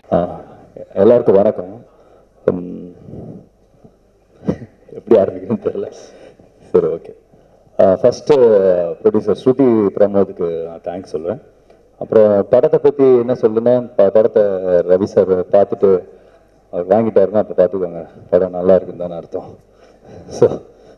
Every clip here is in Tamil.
ஆ, எல்லாருக்கும் வணக்கம் ம், எப்படி ஆரம்பிக்கணும்னு தெரியல சரி ஓகே ஃபஸ்ட்டு ப்ரொடியூசர் ஸ்ருதி பிரமோதுக்கு நான் தேங்க்ஸ் சொல்லுவேன் அப்புறம் படத்தை பற்றி என்ன சொல்லுன்னா ப- படத்தை ரவி சார் பார்த்துட்டு அவர் வாங்கிட்டாருன்னா அப்போ பார்த்துக்கோங்க படம் நல்லா இருக்குன்னு தானே அர்த்தம் ஸோ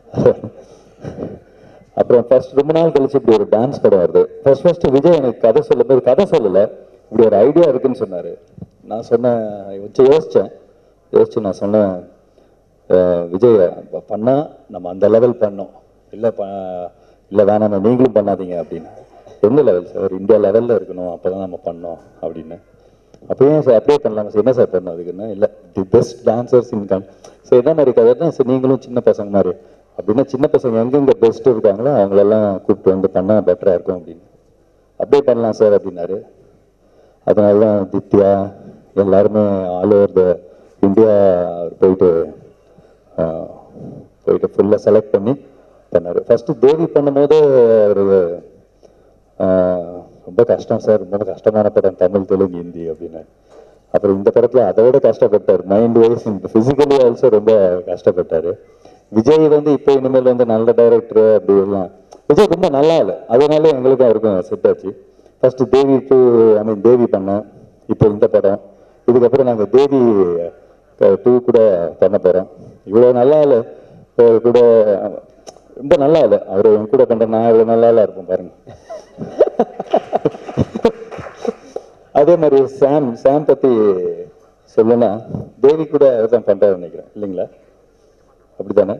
அப்புறம் ஃபர்ஸ்ட் ரொம்ப நாள் கழிச்சு இப்படி ஒரு டான்ஸ் படம் வருது ஃபர்ஸ்ட் ஃபர்ஸ்ட் விஜய் எனக்கு கதை சொல்லும்போது கதை சொல்லலை இப்படி ஒரு ஐடியா இருக்குன்னு சொன்னாரு நான் சொன்னேன் வச்சு யோசிச்சேன் யோசிச்சு நான் சொன்னேன் அஹ், விஜய் ப- பண்ணா நம்ம அந்த லெவல் பண்ணோம் இல்லை ப இல்லை வேணாம் நீங்களும் பண்ணாதீங்க அப்படின்னு எந்த லெவல் சார் இந்தியா லெவலில் இருக்கணும் அப்போ தான் நம்ம பண்ணோம் அப்படின்னு அப்பயே சார் அப்படியே பண்ணலாம் சார் என்ன சார் பண்ணோம் அதுக்குன்னு இல்லை the best dancers in come so என்ன மாதிரி கதைன்னா சார் நீங்களும் சின்ன பசங்க மாதிரி அப்படின்னா சின்ன பசங்க எங்கெங்க பெஸ்ட் இருக்காங்களோ அவங்களெல்லாம் கூப்பிட்டு வந்து பண்ணால் பெட்டராக இருக்கும் அப்படின்னு அப்படியே பண்ணலாம் சார் அப்படின்னாரு அதனால தான் தித்யா எல்லாருமே ஆல் ஓவர் த இந்தியா போயிட்டு ஆஹ், போயிட்டு ஃபுல்லாக செலக்ட் பண்ணி பண்ணார் ஃபர்ஸ்ட் தேவி பண்ணும்போது ஒரு ஆஹ், ரொம்ப கஷ்டம் சார் ரொம்ப கஷ்டமான படம் தமிழ் தெலுங்கு ஹிந்தி அப்படின்னு அப்புறம் இந்த படத்துல அதை விட கஷ்டப்பட்டார் மைண்ட் வைஸ் ஃபிசிக்கலி ஆல்சோ ரொம்ப கஷ்டப்பட்டாரு விஜய் வந்து இப்போ இனிமேல் வந்து நல்ல டைரக்டர் அப்படி எல்லாம் விஜய் ரொம்ப நல்லா இல்லை அதனால எங்களுக்கும் அவருக்கும் செட் ஆச்சு ஃபர்ஸ்ட் தேவி டூ ஐ மீன் தேவி பண்ணேன் இப்போ இந்த படம் இதுக்கப்புறம் நாங்கள் தேவி டூ கூட பண்ண போகிறோம் இவ்வளோ நல்லா இல்லை அவர் கூட ரொம்ப நல்லா இல்லை அவர் என் கூட பண்ணுற நான் இவ்வளோ நல்லா இல்லை இருப்பேன் பாருங்க அதே மாதிரி சாம் சாம் பத்தி சொல்லணும்னா தேவி கூட தான் பண்றாரு நினைக்கிறேன் இல்லைங்களா அப்படிதானே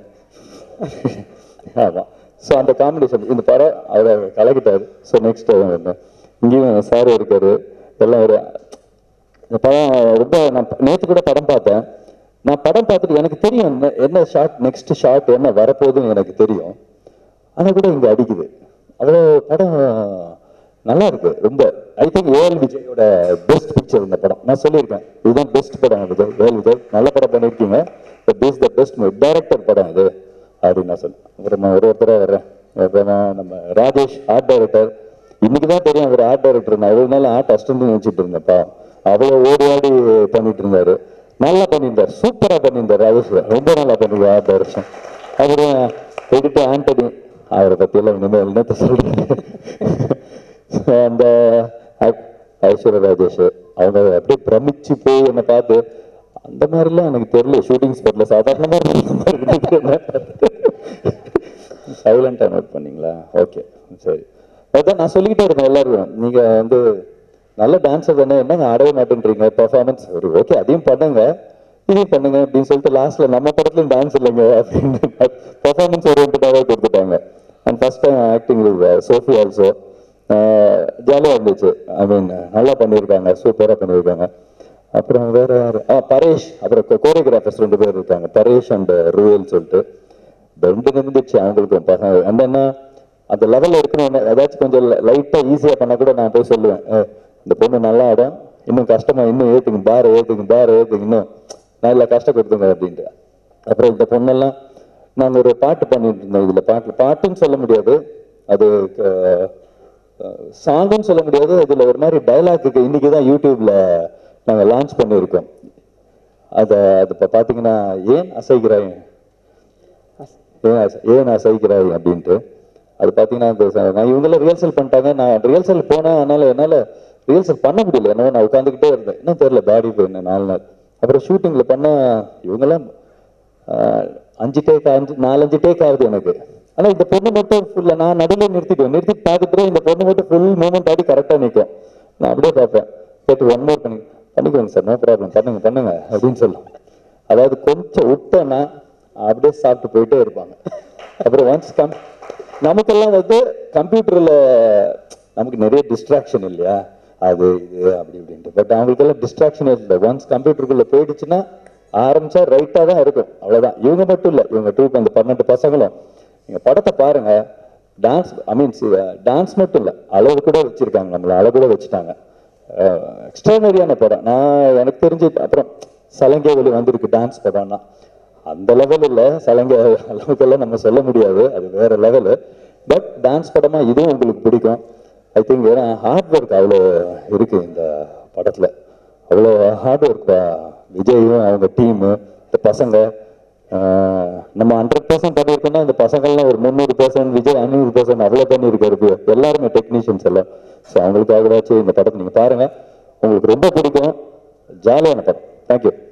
ஆமா ஸோ அந்த காம்பினேஷன் இந்த படம் அவரை கலக்கிட்டாரு ஸோ நெக்ஸ்ட் இங்கேயும் சார் இருக்காரு எல்லாம் ஒரு இந்த படம் ரொம்ப நான் நேற்று கூட படம் பார்த்தேன் நான் படம் பார்த்துட்டு எனக்கு தெரியும் என்ன- என்ன ஷார்ட் நெக்ஸ்ட் ஷார்ட் என்ன வரப்போகுதுன்னு எனக்கு தெரியும் ஆனா கூட இங்க அடிக்குது அவ்வளோ படம் நல்லா இருக்கு ரொம்ப ஐ திங்க் ஏஎல் விஜயோட பெஸ்ட் பிக்சர் இந்த படம் நான் சொல்லியிருக்கேன் இதுதான் பெஸ்ட் படம் விஜய் ஏஎல் விஜய் நல்ல படம் பண்ணியிருக்கீங்க but this the best director படம் இது அப்படின்னு நான் சொன்னேன் அப்புறம் நான் ஒரு ஒருத்தராக வர்றேன் அப்புறமா நம்ம ராஜேஷ் ஆர்ட் டைரக்டர் இன்னைக்கு தான் தெரியும் அவர் ஆர்ட் டைரக்டர் நான் எவ்வளவு நாள் ஆர்ட் அசிஸ்டன்ட் நினைச்சிட்டு இருந்தேன்ப்பா அவ்வளோ ஓடி ஆடி பண்ணிட்டு இருந்தாரு நல்லா பண்ணியிருந்தார் சூப்பரா பண்ணியிருந்தார் ராஜேஷ் ரொம்ப நல்லா பண்ணிருந்தார் ஆர்ட் டைரக்ஷன் அப்புறம் எடிட்டர் ஆண்டனி அவரை பத்தி எல்லாம் இனிமேல் என்னத்த சொல்றது So, அந்த ஐ- ஐஸ்வர்யா ராஜேஷ் அவங்க அப்படியே பிரமிச்சு போய் என்னை பார்த்து அந்த மாதிரிலாம் எனக்கு தெரியல ஷூட்டிங் ஸ்பாட்ல சாதாரணமா சைலண்டா நோட் பண்ணீங்களா ஓகே சரி அதான் நான் சொல்லிக்கிட்டே இருக்கேன் எல்லாரும் நீங்க வந்து நல்ல டான்ஸர் தானே என்னங்க ஆடவே மாட்டேன்றீங்க பெர்ஃபார்மன்ஸ் ஒரு ஓகே அதையும் பண்ணுங்க இதையும் பண்ணுங்க அப்படின்னு சொல்லிட்டு லாஸ்ட்ல நம்ம படத்துலயும் டான்ஸ் இல்லைங்க அப்படின்னு பெர்ஃபார்மன்ஸ் ஓரியன்டாவே கொடுத்துட்டாங்க and first time acting Sophie also ஜாலியாக இருந்துச்சு ஐ மீன் நல்லா பண்ணியிருக்காங்க சூப்பராக பண்ணியிருக்காங்க அப்புறம் வேற யாரு? ஆ பரேஷ் அப்புறம் கோரியோகிராஃபர்ஸ் ரெண்டு பேர் இருக்காங்க பரேஷ் அண்ட் ரூயல் சொல்லிட்டு ரெண்டு நிமிந்துச்சு அவங்களுக்கும் பசங்க என்னன்னா அந்த லெவல்ல இருக்கணும் ஏதாச்சும் கொஞ்சம் லைட்டா ஈஸியா பண்ணா கூட நான் போய் சொல்லுவேன் "ஏய், இந்த பொண்ணு நல்லா ஆடும் இன்னும் கஷ்டமா இன்னும் ஏத்துங்க பார ஏத்துங்க பார ஏத்துங்க இன்னும் நல்லா கஷ்டப்படுத்துங்க அப்படின்ட்டு அப்புறம் இந்த பொண்ணெல்லாம் நாங்க ஒரு பாட்டு பண்ணிட்டு இருந்தோம் இதுல பாட்டு பாட்டுன்னு சொல்ல முடியாது அது சாங்குன்னு சொல்ல முடியாது அதுல ஒரு மாதிரி டைலாக்கு இன்னைக்கு தான் யூடியூப்ல நாங்க லான்ச் பண்ணியிருக்கோம் அத அது இப்ப பாத்தீங்கன்னா ஏன் அசைக்கிறாய் ஏன் அசை- ஏன் அசைக்கிறாய் அப்படின்ட்டு அது பாத்தீங்கன்னா இந்த ச- நான் இவங்கெல்லாம் ரிஹர்சல் பண்ணிட்டாங்க நான் ரிஹர்சல் போனேன் அதனால என்னால ரிஹர்சல் பண்ண முடியல என்னவோ நான் உட்காந்துக்கிட்டே இருந்தேன் இன்னும் தெரியல பாடி பெயின் நாலு நாள் அப்புறம் ஷூட்டிங்ல பண்ணா இவங்கெல்லாம் ஆஹ், அஞ்சு டேக் அஞ்சு நாலஞ்சு டேக் ஆகுது எனக்கு ஆனா இந்த பொண்ணு மட்டும் ஃபுல்லா நான் நடுவில் நிறுத்திடுவேன் நிறுத்தி பார்த்துட்டு இந்த பொண்ணு மட்டும் ஃபுல் மூமெண்ட் ஆடி கரெக்டா நிற்கும் நான் அப்படியே பார்ப்பேன் கேட்டு ஒன் மோர் பண்ணி பண்ணிக்கோங்க சார் நோ ப்ராப்ளம் பண்ணுங்க பண்ணுங்க அப்படின்னு சொல்லும் அதாவது கொஞ்சம் விட்டோன்னா அப்படியே சாப்பிட்டு போயிட்டே இருப்பாங்க அப்புறம் ஒன்ஸ் கம் நமக்கெல்லாம் வந்து கம்ப்யூட்டர்ல நமக்கு நிறைய டிஸ்ட்ராக்ஷன் இல்லையா அது இது அப்படி இப்படின்ட்டு பட் அவங்களுக்கெல்லாம் டிஸ்ட்ராக்ஷன் இல்லை ஒன்ஸ் கம்ப்யூட்டருக்குள்ள போயிடுச்சுன்னா ஆரம்பிச்சா ரைட்டா தான் இருக்கும் அவ்வளவுதான் இவங்க மட்டும் இல்லை இவங்க டூ அந்த பன்னெண்டு பசங்களும் நீங்க படத்தை பாருங்க டான்ஸ் ஐ மீன் டான்ஸ் மட்டும் இல்லை அளவு கூட வச்சிருக்காங்க நம்மள அளவு கூட வச்சுட்டாங்க எக்ஸ்ட்ரானரியான படம் நான் எனக்கு தெரிஞ்சு அப்புறம் சலங்கை ஒளி வந்திருக்கு டான்ஸ் படம்னா அந்த லெவல் இல்ல சலங்கை அளவுக்கெல்லாம் நம்ம சொல்ல முடியாது அது வேற லெவலு பட் டான்ஸ் படமா இதுவும் உங்களுக்கு பிடிக்கும் ஐ திங்க் ஏன்னா ஹார்ட் ஒர்க் அவ்வளோ இருக்கு இந்த படத்துல அவ்வளோ ஹார்ட் ஒர்க்பா விஜயும் அவங்க டீமு இந்த பசங்க ஆஹ் நம்ம ஹண்ட்ரட் பர்சன்ட் பண்ணியிருக்கோம்னா இந்த பசங்கள்லாம் ஒரு முந்நூறு பர்சன்ட் விஜய் ஐநூறு பர்சன்ட் அவ்வளோ பண்ணியிருக்காரு bro. எல்லாருமே டெக்னீஷியன்ஸ் எல்லாம் ஸோ அவங்களுக்காகவாச்சும் இந்த படத்தை நீங்கள் பாருங்கள் உங்களுக்கு ரொம்ப பிடிக்கும் ஜாலியான படம் தேங்க்யூ